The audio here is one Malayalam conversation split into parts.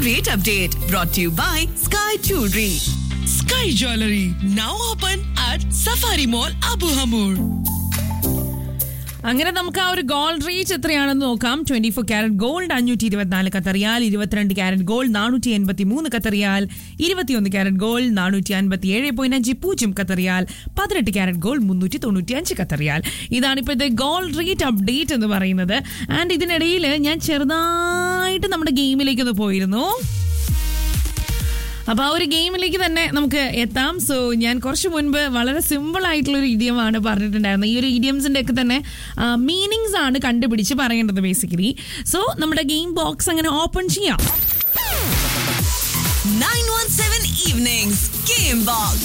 rate update brought to you by Sky Jewelry. Sky Jewelry now open at Safari Mall Abu Hamur. അങ്ങനെ നമുക്ക് ആ ഒരു ഗോൾഡ് റേറ്റ് എത്രയാണെന്ന് നോക്കാം ട്വന്റി ഫോർ ക്യാരറ്റ് ഗോൾഡ് അഞ്ഞൂറ്റി ഇരുപത്തിനാല് കത്തറിയാൽ ഇരുപത്തിരണ്ട് ക്യാരറ്റ് ഗോൾഡ് നാനൂറ്റി എൺപത്തി മൂന്ന് കത്തറിയാൽ ഇരുപത്തിയൊന്ന് ക്യാരറ്റ് ഗോൾഡ് നാനൂറ്റി അൻപത്തി ഏഴ് പോയിന്റ് അഞ്ച് പൂജ്യം കത്തറിയാൽ പതിനെട്ട് ക്യാരറ്റ് ഗോൾഡ് മുന്നൂറ്റി തൊണ്ണൂറ്റി അഞ്ച് കത്തറിയാൽ ഇതാണ് ഇപ്പോഴത്തെ ഗോൾഡ് റേറ്റ് അപ്ഡേറ്റ് എന്ന് പറയുന്നത് ആൻഡ് ഇതിനിടയിൽ ഞാൻ ചെറുതായിട്ട് നമ്മുടെ ഗെയിമിലേക്ക് ഒന്ന് പോയിരുന്നു അപ്പൊ ആ ഒരു ഗെയിമിലേക്ക് തന്നെ നമുക്ക് എത്താം സോ ഞാൻ കുറച്ച് മുൻപ് വളരെ സിമ്പിൾ ആയിട്ടുള്ള ഒരു ഇഡിയമാണ് പറഞ്ഞിട്ടുണ്ടായിരുന്നത് ഈ ഒരു ഇഡിയംസിന്റെ ഒക്കെ തന്നെ മീനിങ്സ് ആണ് കണ്ടുപിടിച്ച് പറയേണ്ടത് ബേസിക്കലി സോ നമ്മുടെ ഗെയിം ബോക്സ് അങ്ങനെ ഓപ്പൺ ചെയ്യാം 917 Evenings Game Box.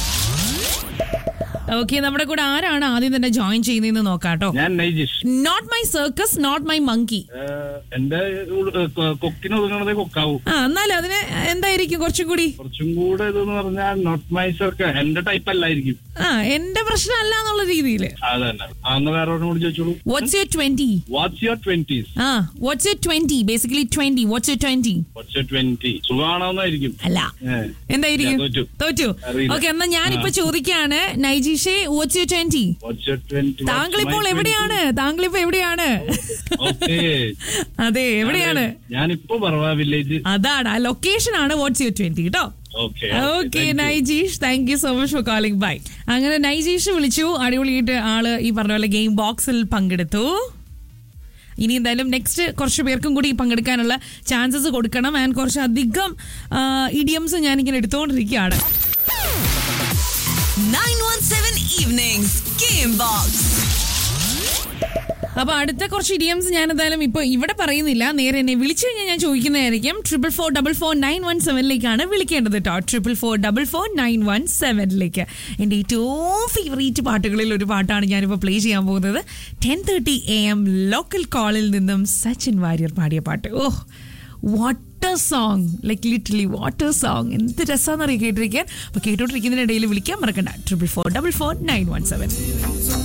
ഓക്കെ നമ്മുടെ കൂടെ ആരാണ് ആദ്യം തന്നെ ജോയിൻ ചെയ്യുന്നതെന്ന് നോക്കാട്ടോ ഞാൻ Naijish not my circus not my monkey ഏഹ് എന്റെ ഉൾ- ഏഹ് കൊ- കൊക്കിന് ഒതുങ്ങണതേ കൊക്കാവൂ ആ എന്നാലും അതിന് എന്തായിരിക്കും കുറച്ചും കൂടി കുറച്ചും കൂടെ ഇതെന്ന് പറഞ്ഞാൽ നോട്ട് മൈ സർക്ക എന്റെ ടൈപ്പ് അല്ലായിരിക്കും ആ എന്റെ പ്രശ്നമല്ല എന്നുള്ള രീതിയിൽ അത് തന്നെ അന്ന് വേറെ ഒരെണ്ണം കൂടി ചോദിച്ചോളൂ what's your twenty what's your twenties ആ what's your twenty basically twenty what's your twenty what's your twenty സുഖമാണോന്നായിരിക്കും അല്ല ഏഹ്. എന്തായിരിക്കും ഞാൻ തോറ്റു. തോറ്റു അറിയില്ല. ഓക്കെ എന്നാ ഞാനിപ്പോ ചോദിക്കാണ് നൈജീഷെ what's you twenty what's your twenty താങ്കൾ ഇപ്പോൾ എവിടെയാണ് താങ്കൾ ഇപ്പൊ എവിടെയാണ് ഓക്കെ അതെ എവിടെയാണ് ഞാനിപ്പോ പറവാ വില്ലേജ് അതാണ് ആ ലൊക്കേഷൻ ആണ് വാട്ട്സ് യു ട്വന്റി കേട്ടോ okay okay Naijeesh thank you so much for calling bye അങ്ങനെ നൈജീഷ് വിളിച്ചു അടിപൊളിയായിട്ട് ആള് ഈ പറഞ്ഞ പോലെ ഗെയിം ബോക്സിൽ പങ്കെടുത്തു ഇനി എന്തായാലും നെക്സ്റ്റ് കുറച്ച് പേർക്കും കൂടി പങ്കെടുക്കാനുള്ള ചാൻസസ് കൊടുക്കണം ആൻഡ് കുറച്ച് അധികം ഇഡിയംസ് ഞാനിങ്ങനെ എടുത്തുകൊണ്ടിരിക്കുകയാണ് 917 Evenings Game Box. അപ്പൊ അടുത്ത കുറച്ച് ഇഡിയംസ് ഞാൻ എന്തായാലും ഇപ്പൊ ഇവിടെ പറയുന്നില്ല നേരെ എന്നെ വിളിച്ചു കഴിഞ്ഞാൽ ഞാൻ ചോദിക്കുന്നതായിരിക്കും triple four double four nine one സെവനിലേക്കാണ് വിളിക്കേണ്ടത് കേട്ടോ triple four double four nine one സെവനിലേക്ക് എൻ്റെ ഏറ്റവും ഫേവറേറ്റ് പാട്ടുകളിൽ ഒരു പാട്ടാണ് ഞാനിപ്പോൾ പ്ലേ ചെയ്യാൻ പോകുന്നത് ten thirty A M local കോളിൽ നിന്നും സച്ചിൻ വാര്യർ പാടിയ പാട്ട് oh water song like literally water song എന്ത് രസമാണെന്നറിയാം കേട്ടിരിക്കാൻ അപ്പോൾ കേട്ടോണ്ടിരിക്കുന്നതിനിടയിൽ വിളിക്കാൻ മറക്കണ്ട triple four double four nine one seven